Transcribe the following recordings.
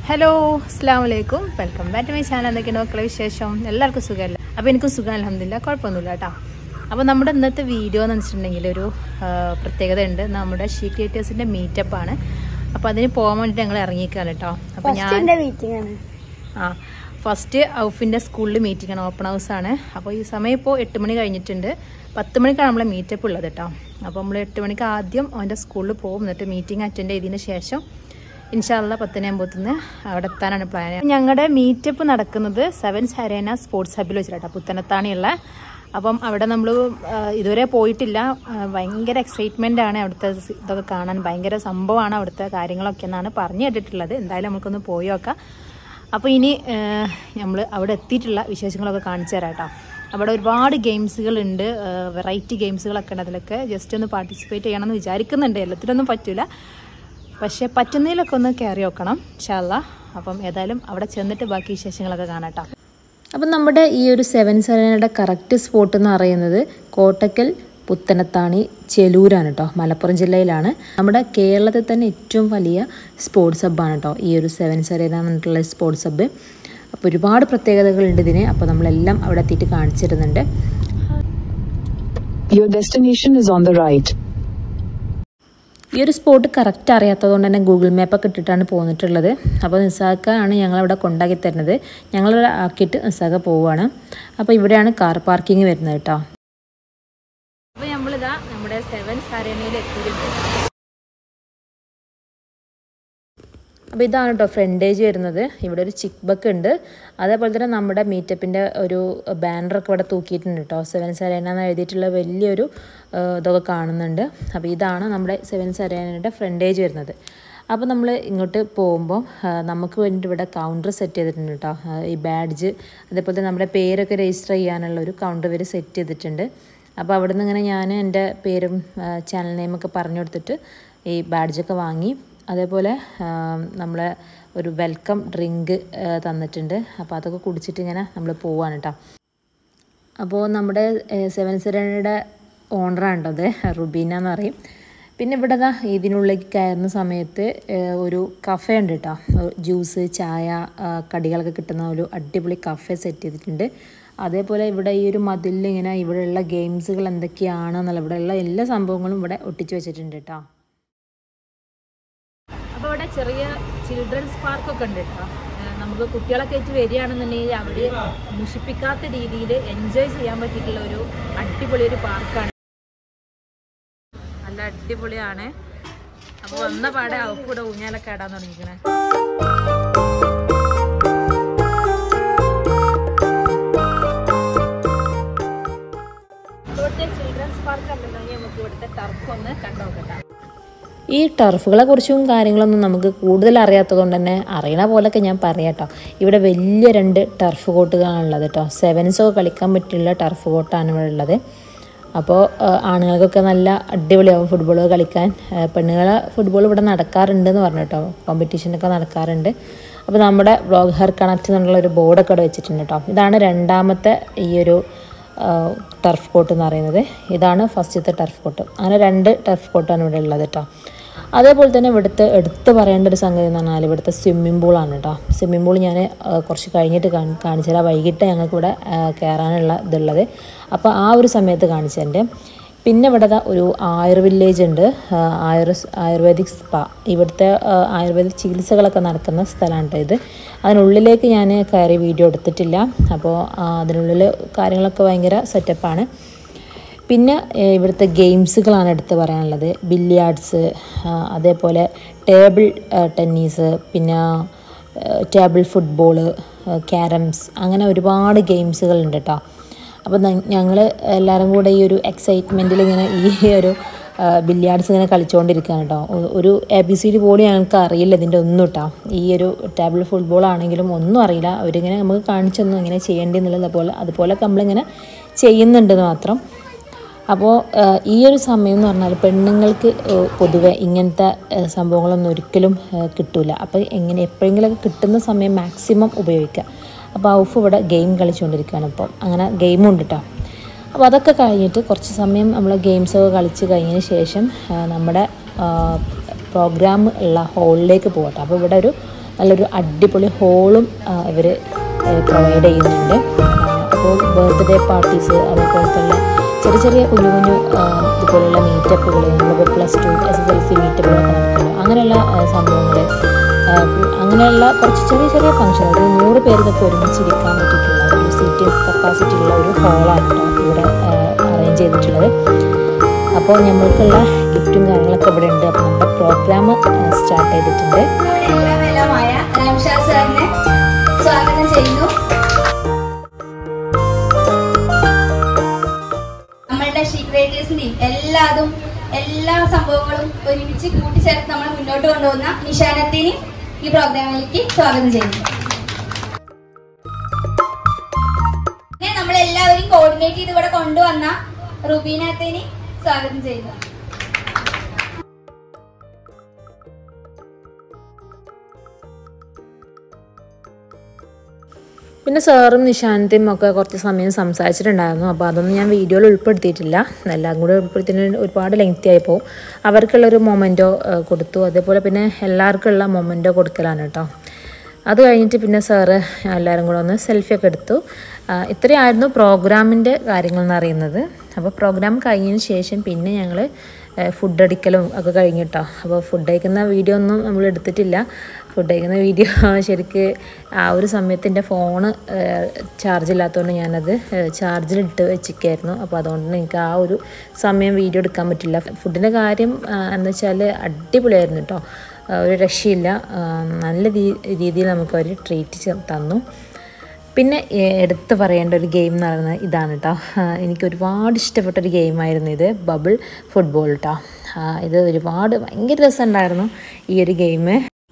Hello അസ്സാം വലൈക്കും welcome back to my channel എന്തൊക്കെയാണ് മക്കളെ വിശേഷം എല്ലാവർക്കും സുഖമല്ല അപ്പോൾ എനിക്കും സുഖം അലഹമില്ല കുഴപ്പമൊന്നുമില്ല കേട്ടോ അപ്പോൾ നമ്മുടെ ഇന്നത്തെ വീഡിയോ എന്ന് വെച്ചിട്ടുണ്ടെങ്കിൽ ഒരു ആ, പ്രത്യേകത ഉണ്ട് നമ്മുടെ ഷീ ക്രിയേറ്റേഴ്സിൻ്റെ മീറ്റപ്പാണ് അപ്പോൾ അതിന് പോകാൻ വേണ്ടിയിട്ട് ഞങ്ങൾ ഇറങ്ങിക്കാണ് കേട്ടോ അപ്പോൾ ഞാൻ ഫസ്റ്റിന്റെ മീറ്റിംഗ് ആണ് ആ ഫസ്റ്റ് ഔഫിൻ്റെ സ്കൂളിൽ മീറ്റിംഗ് ആണ് ഓപ്പൺ ഹൗസ് ആണ് അപ്പോൾ ഈ സമയം ഇപ്പോൾ എട്ട് മണി കഴിഞ്ഞിട്ടുണ്ട് പത്ത് മണിക്കാണ് നമ്മളെ മീറ്റപ്പ് ഉള്ളത് കേട്ടോ അപ്പോൾ നമ്മൾ എട്ട് മണിക്ക് ആദ്യം അവൻ്റെ സ്കൂളിൽ പോകും എന്നിട്ട് മീറ്റിംഗ് അറ്റൻഡ് ചെയ്തതിന് ശേഷം ഇൻഷാല്ല പത്തനാകുമ്പോഴത്തേന് അവിടെ എത്താനാണ് പ്ലാൻ ഞങ്ങളുടെ മീറ്റപ്പ് നടക്കുന്നത് സെവൻസ് ഹരേന സ്പോർട്സ് ഹബിൽ വെച്ചിട്ടാണ് പുത്തനത്താണിയുള്ള അപ്പം അവിടെ നമ്മൾ ഇതുവരെ പോയിട്ടില്ല ആ, ഭയങ്കര എക്സൈറ്റ്മെൻ്റ് ആണ് അവിടുത്തെ സ് ഇതൊക്കെ കാണാൻ ഭയങ്കര സംഭവമാണ് അവിടുത്തെ കാര്യങ്ങളൊക്കെ എന്നാണ് പറഞ്ഞു കേട്ടിട്ടുള്ളത് എന്തായാലും നമുക്കൊന്ന് പോയി നോക്കാം അപ്പോൾ ഇനി നമ്മൾ അവിടെ എത്തിയിട്ടുള്ള വിശേഷങ്ങളൊക്കെ കാണിച്ചു തരാം കേട്ടോ അവിടെ ഒരുപാട് ഗെയിംസുകളുണ്ട് വെറൈറ്റി ഗെയിംസുകളൊക്കെ ഉണ്ട് അതിലൊക്കെ ജസ്റ്റ് ഒന്ന് പാർട്ടിസിപ്പേറ്റ് ചെയ്യണമെന്ന് വിചാരിക്കുന്നുണ്ട് എല്ലാത്തിലൊന്നും പറ്റില്ല പക്ഷേ പറ്റുന്നതിലൊക്കെ ഒന്ന് കയറി നോക്കണം ഷാല്ല അപ്പം ഏതായാലും അവിടെ ചെന്നിട്ട് ബാക്കി വിശേഷങ്ങളൊക്കെ കാണാം കേട്ടോ അപ്പം നമ്മുടെ ഈ ഒരു സെവൻ സെവനയുടെ കറക്റ്റ് സ്പോട്ട് എന്ന് പറയുന്നത് കോട്ടക്കൽ പുത്തനത്താണി ചെലൂരാണ് കേട്ടോ മലപ്പുറം ജില്ലയിലാണ് നമ്മുടെ കേരളത്തിൽ തന്നെ ഏറ്റവും വലിയ സ്പോർട്സ് ഹബ്ബാണ് കേട്ടോ ഈ ഒരു സെവൻ സെറേന എന്നിട്ടുള്ള സ്പോർട്സ് ഹബ്ബ് അപ്പോൾ ഒരുപാട് പ്രത്യേകതകളുണ്ട് ഇതിന് അപ്പോൾ നമ്മളെല്ലാം അവിടെ എത്തിയിട്ട് കാണിച്ചിരുന്നുണ്ട് Your destination is on the right. ഈ ഒരു സ്പോട്ട് കറക്റ്റ് അറിയാത്തതുകൊണ്ട് തന്നെ ഗൂഗിൾ മാപ്പൊക്കെ ഇട്ടിട്ടാണ് പോന്നിട്ടുള്ളത് അപ്പോൾ നിസാക്കാണ് ഞങ്ങളവിടെ കൊണ്ടാക്കി തരുന്നത് ഞങ്ങളിവിടെ ആക്കിയിട്ട് നിസാക്ക പോവുകയാണ് അപ്പോൾ ഇവിടെയാണ് കാർ പാർക്കിംഗ് വരുന്നത് കേട്ടോ അപ്പോൾ നമ്മളിതാ നമ്മുടെ സെവൻ സാരേനയിൽ എത്തിയിട്ടുണ്ട് അപ്പോൾ ഇതാണ് കേട്ടോ ഫ്രണ്ടേജ് വരുന്നത് ഇവിടെ ഒരു ചിക്ക് ബക്ക് ഉണ്ട് അതേപോലെ തന്നെ നമ്മുടെ മീറ്റപ്പിൻ്റെ ഒരു ബാനറൊക്കെ ഇവിടെ തൂക്കിയിട്ടുണ്ട് കേട്ടോ സെവൻ സരേന എന്ന് എഴുതിയിട്ടുള്ള വലിയൊരു ആ, ഇതൊക്കെ കാണുന്നുണ്ട് അപ്പോൾ ഇതാണ് നമ്മുടെ സെവൻ സരേനയുടെ ഫ്രണ്ടേജ് വരുന്നത് അപ്പോൾ നമ്മൾ ഇങ്ങോട്ട് പോകുമ്പോൾ ആ, നമുക്ക് വേണ്ടിയിട്ട് ഇവിടെ കൗണ്ടർ സെറ്റ് ചെയ്തിട്ടുണ്ട് കേട്ടോ ആ, ഈ ബാഡ്ജ് അതേപോലെ തന്നെ നമ്മുടെ പേരൊക്കെ രജിസ്റ്റർ ചെയ്യാനുള്ള ഒരു കൗണ്ടർ ഇവർ സെറ്റ് ചെയ്തിട്ടുണ്ട് അപ്പോൾ അവിടെ നിന്ന് ഇങ്ങനെ ഞാൻ എൻ്റെ പേരും ചാനൽ നെയിമൊക്കെ പറഞ്ഞു കൊടുത്തിട്ട് ഈ ബാഡ്ജൊക്കെ വാങ്ങി അതേപോലെ നമ്മളെ ഒരു വെൽക്കം ഡ്രിങ്ക് തന്നിട്ടുണ്ട് അപ്പോൾ അതൊക്കെ കുടിച്ചിട്ട് ഇങ്ങനെ നമ്മൾ പോവാണ് കേട്ടോ അപ്പോൾ നമ്മുടെ സെവൻ സെറയുടെ ഓണറാണ് കേട്ടോ അത് റുബീന എന്ന് പറയും പിന്നെ ഇവിടെ ദാ ഇതിനുള്ളിലേക്ക് കയറുന്ന സമയത്ത് ഏഹ്, ഒരു കഫേ ഉണ്ട് കേട്ടോ ജ്യൂസ് ചായ ആ, കടികളൊക്കെ കിട്ടുന്ന ഒരു അടിപൊളി കഫേ സെറ്റ് ചെയ്തിട്ടുണ്ട് അതേപോലെ ഇവിടെ ഈ ഒരു മതിലിൽ ഇങ്ങനെ ഇവിടെയുള്ള ഗെയിംസുകൾ എന്തൊക്കെയാണെന്നുള്ള ഇവിടെയുള്ള എല്ലാ സംഭവങ്ങളും ഇവിടെ ഒട്ടിച്ചു വെച്ചിട്ടുണ്ട് കേട്ടോ അപ്പോൾ ഇവിടെ ചെറിയ ചിൽഡ്രൻസ് പാർക്കൊക്കെ ഉണ്ട് കേട്ടോ ഏഹ് നമുക്ക് കുട്ടികളൊക്കെ ആയിട്ട് വരികയാണെന്നുണ്ടെങ്കിൽ അവർ മുഷിപ്പിക്കാത്ത രീതിയിൽ എൻജോയ് ചെയ്യാൻ പറ്റിയിട്ടുള്ള ഒരു അടിപൊളി ഒരു പാർക്കാണ് നല്ല അടിപൊളിയാണ് അപ്പോൾ വന്ന പാടെ അവക്കൂടെ ഊഞ്ഞാലൊക്കെ ഇടാൻ തുടങ്ങിക്കണേ ഇവിടുത്തെ ചിൽഡ്രൻസ് പാർക്ക് കണ്ടിട്ടുണ്ടെങ്കിൽ നമുക്ക് ഇവിടുത്തെ ടർഫ് ഒന്ന് കണ്ടുനോക്കട്ടെ ഈ ടർഫുകളെ കുറിച്ചും കാര്യങ്ങളൊന്നും നമുക്ക് കൂടുതൽ അറിയാത്തതുകൊണ്ട് തന്നെ അറിയണ പോലൊക്കെ ഞാൻ പറയാം കേട്ടോ ഇവിടെ വലിയ രണ്ട് ടർഫ് കോട്ടുകളാണുള്ളത് കേട്ടോ സെവൻസൊക്കെ കളിക്കാൻ പറ്റിയുള്ള ടർഫ് കോട്ടാണ് ഇവിടെ ഉള്ളത് അപ്പോൾ ആണുങ്ങൾക്കൊക്കെ നല്ല അടിപൊളിയാവും ഫുട്ബോൾ കളിക്കാൻ പെണ്ണുങ്ങളെ ഫുട്ബോൾ ഇവിടെ നടക്കാറുണ്ടെന്ന് പറഞ്ഞു കേട്ടോ കോമ്പറ്റീഷനൊക്കെ നടക്കാറുണ്ട് അപ്പോൾ നമ്മുടെ ബ്ലോഗ് ഹെർ കണക്ട് എന്നുള്ള ഒരു ബോർഡൊക്കെ ഇവിടെ വെച്ചിട്ടുണ്ട് കേട്ടോ ഇതാണ് രണ്ടാമത്തെ ഈ ഒരു ടർഫ് കോട്ട് എന്ന് പറയുന്നത് ഇതാണ് ഫസ്റ്റത്തെ ടർഫ് കോട്ട് അങ്ങനെ രണ്ട് ടർഫ് കോട്ടാണ് ഇവിടെ ഉള്ളത് കേട്ടോ അതേപോലെ തന്നെ ഇവിടുത്തെ എടുത്ത് പറയേണ്ട ഒരു സംഗതി എന്ന് പറഞ്ഞാൽ ഇവിടുത്തെ സ്വിമ്മിംഗ് പൂളാണ് കേട്ടോ സ്വിമ്മിംഗ് പൂൾ ഞാൻ കുറച്ച് കഴിഞ്ഞിട്ട് കാണി- കാണിച്ചു തരാം വൈകിട്ട് ഞങ്ങൾക്ക് ഇവിടെ കയറാനുള്ള ഇതുള്ളത് അപ്പോൾ ആ ഒരു സമയത്ത് കാണിച്ചതിൻ്റെ പിന്നെ ഇവിടെ ദാ ഒരു ആയുർ വില്ലേജ് ഉണ്ട് ആ, ആയുർ ആയുർവേദിക് സ്പാ ഇവിടുത്തെ ആ, ആയുർവേദിക് ചികിത്സകളൊക്കെ നടക്കുന്ന സ്ഥലമാണ് കേട്ടോ ഇത് അതിനുള്ളിലേക്ക് ഞാൻ കയറി വീഡിയോ എടുത്തിട്ടില്ല അപ്പോൾ ആ, അതിനുള്ളിൽ കാര്യങ്ങളൊക്കെ ഭയങ്കര സെറ്റപ്പാണ് പിന്നെ ഏഹ്, ഇവിടുത്തെ ഗെയിംസുകളാണ് എടുത്ത് പറയാനുള്ളത് ബില്ലിയാർഡ്സ് അതേപോലെ ടേബിൾ ഏഹ്, ടെന്നീസ് പിന്നെ uh, table football uh, carroms അങ്ങനെ ഒരുപാട് ഗെയിംസുകളുണ്ട് കേട്ടോ അപ്പോൾ ഞങ്ങൾ എല്ലാവരും കൂടെ ഈ ഒരു എക്സൈറ്റ്മെൻറ്റിൽ ഇങ്ങനെ ഈ ഒരു ബില്ലിയാർഡ്സ് ഇങ്ങനെ കളിച്ചുകൊണ്ടിരിക്കുകയാണ് കേട്ടോ ഒ- ഒരു എ ബി സി ഡി പോലും ഞങ്ങൾക്ക് അറിയില്ല ഇതിൻ്റെ ഒന്നും കേട്ടോ ഈ ഒരു ടേബിൾ ഫുട്ബോൾ ആണെങ്കിലും ഒന്നും അറിയില്ല അവരിങ്ങനെ നമുക്ക് കാണിച്ചൊന്നും ഇങ്ങനെ ചെയ്യേണ്ടതെന്നുള്ളത് പോലെ അതുപോലൊക്കെ നമ്മളിങ്ങനെ ചെയ്യുന്നുണ്ടെന്ന് മാത്രം അപ്പോൾ ഈ ഒരു സമയം എന്ന് പറഞ്ഞാൽ പെണ്ണുങ്ങൾക്ക് ഏഹ്, പൊതുവെ ഇങ്ങനത്തെ ഏഹ്, സംഭവങ്ങളൊന്നും ഒരിക്കലും ഏഹ്, കിട്ടൂല അപ്പോൾ എങ്ങനെ എപ്പോഴെങ്കിലുമൊക്കെ കിട്ടുന്ന സമയം മാക്സിമം ഉപയോഗിക്കുക അപ്പോൾ ഔഫ് ഇവിടെ ഗെയിം കളിച്ചുകൊണ്ടിരിക്കുകയാണ് ഇപ്പോൾ അങ്ങനെ ഗെയിമും ഉണ്ട് കേട്ടോ അപ്പോൾ അതൊക്കെ കഴിഞ്ഞിട്ട് കുറച്ച് സമയം നമ്മൾ ഗെയിംസൊക്കെ കളിച്ച് കഴിഞ്ഞതിന് ശേഷം ആ, നമ്മുടെ പ്രോഗ്രാം ഉള്ള ഹോളിലേക്ക് പോകട്ടെ അപ്പോൾ ഇവിടെ ഒരു നല്ലൊരു അടിപൊളി ഹോളും ഇവർ പ്രൊവൈഡ് ചെയ്യുന്നുണ്ട് അപ്പോൾ ബർത്ത്ഡേ പാർട്ടീസ് അതേപോലെ തന്നെ ചെറിയ ചെറിയ കുഞ്ഞു കുഞ്ഞു ആ, ഇതുപോലുള്ള മീറ്റപ്പുകൾ നമ്മളിപ്പോൾ plus two S S L C മീറ്റപ്പുകളൊക്കെ നടക്കുന്നു അങ്ങനെയുള്ള സംഭവങ്ങൾ അങ്ങനെയുള്ള കുറച്ച് ചെറിയ ചെറിയ ഫംഗ്ഷൻ ഒരു നൂറ് പേർക്കൊക്കെ ഒരുമിച്ചിരിക്കാൻ പറ്റിയിട്ടുള്ള ഒരു സീറ്റിംഗ് കപ്പാസിറ്റി ഉള്ള ഒരു ഹോളാണ് കേട്ടോ ഇവിടെ അറേഞ്ച് ചെയ്തിട്ടുള്ളത് അപ്പോൾ നമ്മൾക്കുള്ള ഗിഫ്റ്റും കാര്യങ്ങളൊക്കെ ഇവിടെ ഉണ്ട് അപ്പോൾ നമ്മുടെ പ്രോഗ്രാം സ്റ്റാർട്ട് ചെയ്തിട്ടുണ്ട് എല്ലാം എല്ലാമായ രാംഷാദ് സാറിനെ സ്വാഗതം ചെയ്യുന്നു നമ്മളുടെ ക്രിയേറ്റേഴ്സിന്റെയും എല്ലാതും എല്ലാ സംഭവങ്ങളും ഒരുമിച്ച് കൂട്ടിച്ചേർത്ത് നമ്മൾ മുന്നോട്ട് കൊണ്ടുപോകുന്ന നിഷാനത്തിന് ഈ പ്രോഗ്രാമിലേക്ക് സ്വാഗതം ചെയ്യുന്നു പിന്നെ നമ്മളെല്ലാവരും കോർഡിനേറ്റ് ചെയ്ത് ഇവിടെ കൊണ്ടുവന്ന റുബീനത്തിന് സ്വാഗതം ചെയ്യുന്നു പിന്നെ സാറും നിശാന്തയും ഒക്കെ കുറച്ച് സമയം സംസാരിച്ചിട്ടുണ്ടായിരുന്നു അപ്പോൾ അതൊന്നും ഞാൻ വീഡിയോയിൽ ഉൾപ്പെടുത്തിയിട്ടില്ല എല്ലാം കൂടെ ഉൾപ്പെടുത്തുന്നതിന് ഒരുപാട് ലെങ്തി ആയി പോകും അവർക്കുള്ളൊരു മൊമെൻറ്റോ കൊടുത്തു അതേപോലെ പിന്നെ എല്ലാവർക്കുള്ള മൊമെൻറ്റോ കൊടുക്കലാണ് കേട്ടോ അത് കഴിഞ്ഞിട്ട് പിന്നെ സാറ് എല്ലാവരും കൂടെ ഒന്ന് സെൽഫി ഒക്കെ എടുത്തു ആ, ഇത്രയായിരുന്നു പ്രോഗ്രാമിൻ്റെ കാര്യങ്ങൾ എന്ന് അറിയുന്നത് അപ്പോൾ പ്രോഗ്രാം കഴിഞ്ഞതിന് ശേഷം പിന്നെ ഞങ്ങൾ ഫുഡ് അടിക്കലും ഒക്കെ കഴിഞ്ഞിട്ടോ അപ്പോൾ ഫുഡ് കഴിക്കുന്ന വീഡിയോ ഒന്നും നമ്മൾ എടുത്തിട്ടില്ല ഫുഡ് കഴിക്കുന്ന വീഡിയോ ശരിക്ക് ആ ഒരു സമയത്ത് എൻ്റെ ഫോണ് ചാർജ് ഇല്ലാത്തതുകൊണ്ട് ഞാനത് ചാർജിലിട്ട് വെച്ചിരിക്കുകയായിരുന്നു അപ്പോൾ അതുകൊണ്ട് തന്നെ എനിക്ക് ആ ഒരു സമയം വീഡിയോ എടുക്കാൻ പറ്റില്ല ഫുഡിൻ്റെ കാര്യം ആ, എന്ന് വെച്ചാൽ അടിപൊളിയായിരുന്നു കേട്ടോ ആ, ഒരു രക്ഷയില്ല ആ, നല്ല രീ- രീതിയിൽ നമുക്ക് അവർ ട്രീറ്റ് തന്നു പിന്നെ ഏ, എടുത്ത് പറയേണ്ട ഒരു ഗെയിം എന്ന് പറയുന്നത് ഇതാണ് കേട്ടോ ആ, എനിക്ക് ഒരുപാട് ഇഷ്ടപ്പെട്ട ഒരു ഗെയിമായിരുന്നു ഇത് ബബിൾ ഫുട്ബോൾ കേട്ടോ ആ, ഇത് ഒരുപാട് ഭയങ്കര രസമുണ്ടായിരുന്നു ഈ ഒരു ഗെയിം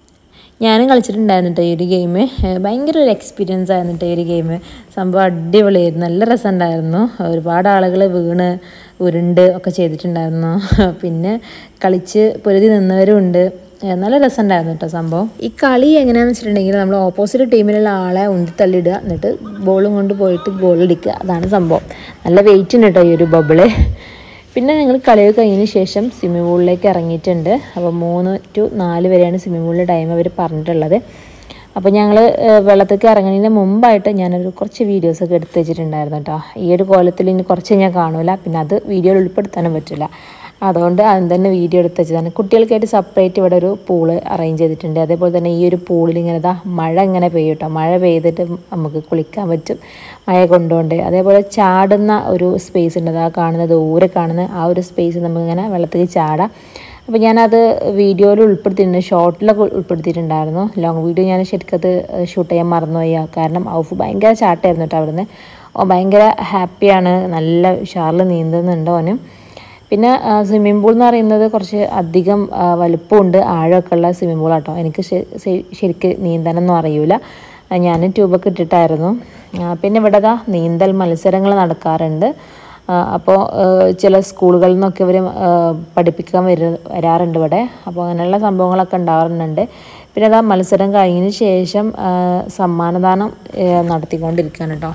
ഞാനും കളിച്ചിട്ടുണ്ടായിരുന്നു കേട്ടോ ഈ ഒരു ഗെയിം ഭയങ്കര ഒരു എക്സ്പീരിയൻസ് ആയിരുന്നു കേട്ടോ ഈ ഒരു ഗെയിം സംഭവം അടിപൊളിയായിരുന്നു നല്ല രസമുണ്ടായിരുന്നു ഒരുപാട് ആളുകൾ വീണ് ഉരുണ്ട് ഒക്കെ ചെയ്തിട്ടുണ്ടായിരുന്നു പിന്നെ കളിച്ച് പൊരുതി നിന്നവരും ഉണ്ട് ഏഹ് നല്ല രസമുണ്ടായിരുന്നു കേട്ടോ സംഭവം ഈ കളി എങ്ങനെയാണെന്ന് വെച്ചിട്ടുണ്ടെങ്കിൽ നമ്മൾ ഓപ്പോസിറ്റ് ടീമിലുള്ള ആളെ ഉന്തി തള്ളിയിടുക എന്നിട്ട് ബോളും കൊണ്ട് പോയിട്ട് ഗോൾ അടിക്കുക അതാണ് സംഭവം നല്ല വെയിറ്റ് ഉണ്ട് കേട്ടോ ഈ ഒരു ബബിള് പിന്നെ ഞങ്ങൾ കളിയൊക്കെ കഴിഞ്ഞതിന് ശേഷം സ്വിമ്മിംഗ് പൂളിലേക്ക് ഇറങ്ങിയിട്ടുണ്ട് അപ്പോൾ മൂന്ന് ടു നാല് വരെയാണ് സ്വിമ്മിംഗ് പൂളിൻ്റെ ടൈം അവർ പറഞ്ഞിട്ടുള്ളത് അപ്പോൾ ഞങ്ങൾ വെള്ളത്തേക്ക് ഇറങ്ങുന്നതിന് മുമ്പായിട്ട് ഞാനൊരു കുറച്ച് വീഡിയോസൊക്കെ എടുത്ത് വെച്ചിട്ടുണ്ടായിരുന്നു കേട്ടോ ഈ ഒരു കോലത്തിൽ ഇനി കുറച്ച് ഞാൻ കാണൂല പിന്നെ അത് വീഡിയോയിൽ ഉൾപ്പെടുത്താനും പറ്റില്ല അതുകൊണ്ട് അതിന് തന്നെ വീഡിയോ എടുത്ത് വെച്ചതാണ് കുട്ടികൾക്കായിട്ട് സെപ്പറേറ്റ് ഇവിടെ ഒരു പൂള് അറേഞ്ച് ചെയ്തിട്ടുണ്ട് അതേപോലെ തന്നെ ഈ ഒരു പൂളിൽ ഇങ്ങനെ ഇതാ മഴ ഇങ്ങനെ പെയ്യും കേട്ടോ മഴ പെയ്തിട്ട് നമുക്ക് കുളിക്കാൻ പറ്റും മഴ കൊണ്ടുകൊണ്ട് അതേപോലെ ചാടുന്ന ഒരു സ്പേസ് ഉണ്ട് അതാ കാണുന്ന ദൂരെ കാണുന്ന ആ ഒരു സ്പേസ് നമുക്കിങ്ങനെ വെള്ളത്തിൽ ചാടാം അപ്പോൾ ഞാനത് വീഡിയോയിൽ ഉൾപ്പെടുത്തിയിട്ടുണ്ട് ഷോർട്ടിലൊക്കെ ഉൾപ്പെടുത്തിയിട്ടുണ്ടായിരുന്നു ലോങ് വീഡിയോ ഞാൻ ശരിക്കും അത് ഷൂട്ട് ചെയ്യാൻ മറന്നുപോയി കാരണം ഔഫ് ഭയങ്കര ചാട്ടായിരുന്നു കേട്ടോ അവിടുന്ന് ഓ ഭയങ്കര ഹാപ്പിയാണ് നല്ല ഉഷാറിൽ നീന്തുന്നുണ്ട് ഓനും പിന്നെ സ്വിമ്മിംഗ് പൂൾ എന്ന് പറയുന്നത് കുറച്ച് അധികം ആ, വലുപ്പമുണ്ട് ആഴമൊക്കെ ഉള്ള സ്വിമ്മിംഗ് പൂളാട്ടോ എനിക്ക് ശ- ശ- ശരിക്ക് നീന്താനൊന്നും അറിയൂല ആ, ഞാൻ ട്യൂബൊക്കെ ഇട്ടിട്ടായിരുന്നു ആ, പിന്നെ ഇവിടെ ദാ നീന്തൽ മത്സരങ്ങൾ നടക്കാറുണ്ട് അപ്പോൾ ചില സ്കൂളുകളിൽ നിന്നൊക്കെ ഇവർ പഠിപ്പിക്കാൻ വര വരാറുണ്ട് ഇവിടെ അപ്പോൾ അങ്ങനെയുള്ള സംഭവങ്ങളൊക്കെ ഉണ്ടാവാറുണ്ട് പിന്നെ അതാ മത്സരം കഴിഞ്ഞതിന് ശേഷം ആ, സമ്മാനദാനം ആ, നടത്തിക്കൊണ്ടിരിക്കുകയാണ് കേട്ടോ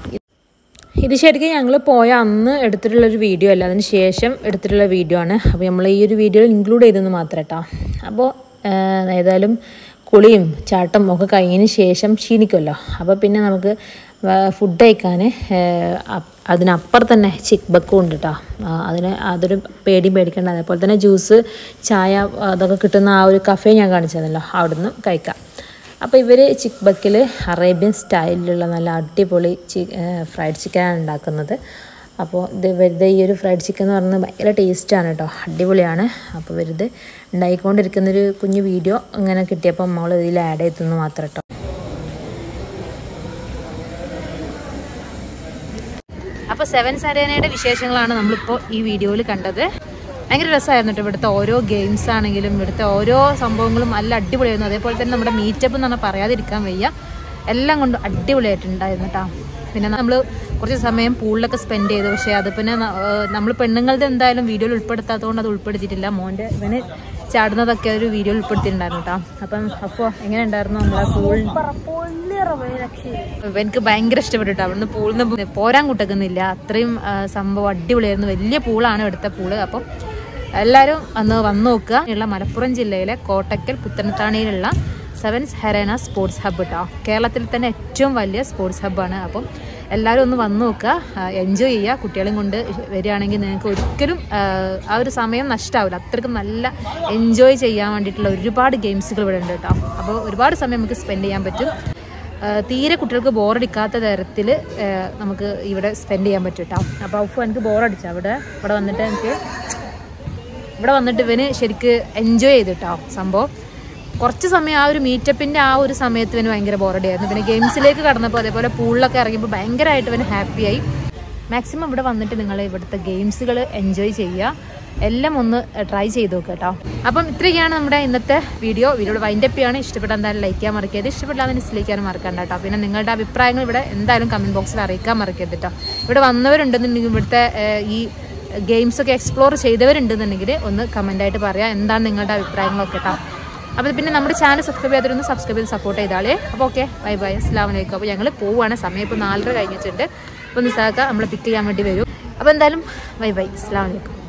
ഇത് ശരിക്കും ഞങ്ങൾ പോയ അന്ന് എടുത്തിട്ടുള്ളൊരു വീഡിയോ അല്ല അതിന് ശേഷം എടുത്തിട്ടുള്ള വീഡിയോ ആണ് അപ്പോൾ നമ്മൾ ഈ ഒരു വീഡിയോയിൽ ഇൻക്ലൂഡ് ചെയ്തെന്ന് മാത്രം കേട്ടോ അപ്പോൾ ഏതായാലും കുളിയും ചാട്ടം ഒക്കെ കഴിഞ്ഞതിന് ശേഷം ക്ഷീണിക്കുമല്ലോ അപ്പോൾ പിന്നെ നമുക്ക് ഫുഡ് കഴിക്കാൻ അതിനപ്പുറം തന്നെ ചിക്ക് ബക്കും ഉണ്ട് കേട്ടോ അതിന് അതൊരു പേടിയും പേടിക്കേണ്ട അതേപോലെ തന്നെ ജ്യൂസ് ചായ അതൊക്കെ കിട്ടുന്ന ആ ഒരു കഫേ ഞാൻ കാണിച്ചതല്ലോ അവിടുന്ന് കഴിക്കാം അപ്പോൾ ഇവർ ചിക്ക് ബക്കിൽ അറേബ്യൻ സ്റ്റൈലിലുള്ള നല്ല അടിപൊളി ചി ഫ്രൈഡ് ചിക്കനാണ് ഉണ്ടാക്കുന്നത് അപ്പോൾ ഇത് വെറുതെ ഈ ഒരു ഫ്രൈഡ് ചിക്കൻ എന്ന് പറയുന്നത് ഭയങ്കര ടേസ്റ്റാണ് കേട്ടോ അടിപൊളിയാണ് അപ്പോൾ വെറുതെ ഉണ്ടായിക്കൊണ്ടിരിക്കുന്നൊരു കുഞ്ഞു വീഡിയോ ഇങ്ങനെ കിട്ടിയപ്പോൾ നമ്മൾ ഇതിൽ ആഡ് ചെയ്തെന്ന് മാത്രം കേട്ടോ അപ്പോൾ സെവൻ സരേനയുടെ വിശേഷങ്ങളാണ് നമ്മളിപ്പോൾ ഈ വീഡിയോയിൽ കണ്ടത് ഭയങ്കര രസമായിരുന്നു കേട്ടോ ഇവിടുത്തെ ഓരോ ഗെയിംസ് ആണെങ്കിലും ഇവിടുത്തെ ഓരോ സംഭവങ്ങളും നല്ല അടിപൊളിയായിരുന്നു അതേപോലെ തന്നെ നമ്മുടെ മീറ്റപ്പ് എന്ന് പറഞ്ഞാൽ പറയാതിരിക്കാൻ വയ്യ എല്ലാം കൊണ്ട് അടിപൊളിയായിട്ടുണ്ടായിരുന്നു കേട്ടോ പിന്നെ നമ്മൾ കുറച്ച് സമയം പൂളിലൊക്കെ സ്പെൻഡ് ചെയ്തു പക്ഷേ അത് പിന്നെ നമ്മൾ പെണ്ണുങ്ങളുടെ എന്തായാലും വീഡിയോയിൽ ഉൾപ്പെടുത്താത്തതുകൊണ്ട് അത് ഉൾപ്പെടുത്തിയിട്ടില്ല മോൻ്റെ ഇവന് ചാടുന്നതൊക്കെ ഒരു വീഡിയോയിൽ ഉൾപ്പെടുത്തിയിട്ടുണ്ടായിരുന്നു കേട്ടോ അപ്പം അപ്പോൾ എങ്ങനെ ഉണ്ടായിരുന്നു നമ്മുടെ പൂൾ എനിക്ക് ഭയങ്കര ഇഷ്ടപ്പെട്ടു കേട്ടോ അവിടുന്ന് പൂളിൽ നിന്ന് പോരാൻ കൂട്ടക്കുന്നില്ല അത്രയും ആ, സംഭവം അടിപൊളിയായിരുന്നു വലിയ പൂളാണ് ഇവിടുത്തെ പൂള് അപ്പം എല്ലാവരും അന്ന് വന്നു നോക്കുക ഉള്ള മലപ്പുറം ജില്ലയിലെ കോട്ടക്കൽ പുത്തനത്താണിയിലുള്ള സെവൻസ് ഹെറേന സ്പോർട്സ് ഹബ്ബ് കേട്ടോ കേരളത്തിൽ തന്നെ ഏറ്റവും വലിയ സ്പോർട്സ് ഹബ്ബാണ് അപ്പം എല്ലാവരും ഒന്ന് വന്നു നോക്കുക എൻജോയ് ചെയ്യുക കുട്ടികളെയും കൊണ്ട് വരികയാണെങ്കിൽ നിങ്ങൾക്ക് ഒരിക്കലും ആ, ആ ഒരു സമയം നഷ്ടമാവില്ല അത്രയ്ക്കും നല്ല എൻജോയ് ചെയ്യാൻ വേണ്ടിയിട്ടുള്ള ഒരുപാട് ഗെയിംസുകൾ ഇവിടെ ഉണ്ട് കേട്ടോ അപ്പോൾ ഒരുപാട് സമയം നമുക്ക് സ്പെൻഡ് ചെയ്യാൻ പറ്റും ആ, തീരെ കുട്ടികൾക്ക് ബോറടിക്കാത്ത തരത്തിൽ നമുക്ക് ഇവിടെ സ്പെൻഡ് ചെയ്യാൻ പറ്റും കേട്ടോ അപ്പോൾ ഔഫ് എനിക്ക് ബോറടിച്ചു അവിടെ ഇവിടെ വന്നിട്ട് എനിക്ക് ഇവിടെ വന്നിട്ട് ഇവന് ശരിക്ക് എൻജോയ് ചെയ്തു കേട്ടോ സംഭവം കുറച്ച് സമയം ആ ഒരു മീറ്റപ്പിൻ്റെ ആ ഒരു സമയത്ത് ഇവന് ഭയങ്കര ബോറടിയായിരുന്നു പിന്നെ ഗെയിംസിലേക്ക് കടന്നപ്പോൾ അതേപോലെ പൂളിലൊക്കെ ഇറങ്ങിയപ്പോൾ ഭയങ്കരമായിട്ട് ഇവന് ഹാപ്പിയായി മാക്സിമം ഇവിടെ വന്നിട്ട് നിങ്ങൾ ഇവിടുത്തെ ഗെയിംസുകൾ എൻജോയ് ചെയ്യുക എല്ലാം ഒന്ന് ട്രൈ ചെയ്ത് നോക്കുക കേട്ടോ അപ്പം ഇത്രയൊക്കെയാണ് നമ്മുടെ ഇന്നത്തെ വീഡിയോ വീഡിയോ വൈൻഡപ്പ് ചെയ്യാണ് ഇഷ്ടപ്പെട്ട എന്തായാലും ലൈക്ക് ചെയ്യാൻ മറക്കരുത് ഇഷ്ടപ്പെട്ടാൽ ഡിസ്ലൈക്കാനും മറക്കണ്ട കേട്ടോ പിന്നെ നിങ്ങളുടെ അഭിപ്രായങ്ങൾ ഇവിടെ എന്തായാലും കമൻറ്റ് ബോക്സിൽ അറിയിക്കാൻ മറക്കരുത് കേട്ടോ ഇവിടെ വന്നവരുണ്ടെന്നുണ്ടെങ്കിൽ ഇവിടുത്തെ ഏഹ്, ഈ ഗെയിംസ് ഒക്കെ എക്സ്പ്ലോർ ചെയ്തവരുണ്ടെന്നുണ്ടെങ്കിൽ ഒന്ന് കമൻ്റായിട്ട് പറയാം എന്താണ് നിങ്ങളുടെ അഭിപ്രായങ്ങളൊക്കെ കേട്ടോ അപ്പോൾ പിന്നെ നമ്മുടെ ചാനൽ സബ്സ്ക്രൈബ് ചെയ്യാത്തവരൊന്ന് സബ്സ്ക്രൈബ് ചെയ്ത് സപ്പോർട്ട് ചെയ്താളേ അപ്പോൾ ഓക്കെ ബൈ ബൈ അസ്ലാം വലൈക്കും അപ്പോൾ ഞങ്ങൾ പോവുകയാണ് സമയം ഇപ്പോൾ നാലര കഴിഞ്ഞിട്ടുണ്ട് അപ്പോൾ നിസാക്ക നമ്മളെ പിക്ക് ചെയ്യാൻ വേണ്ടി വരും അപ്പോൾ എന്തായാലും ബൈ ബൈ അസ്ലാം വലൈക്കും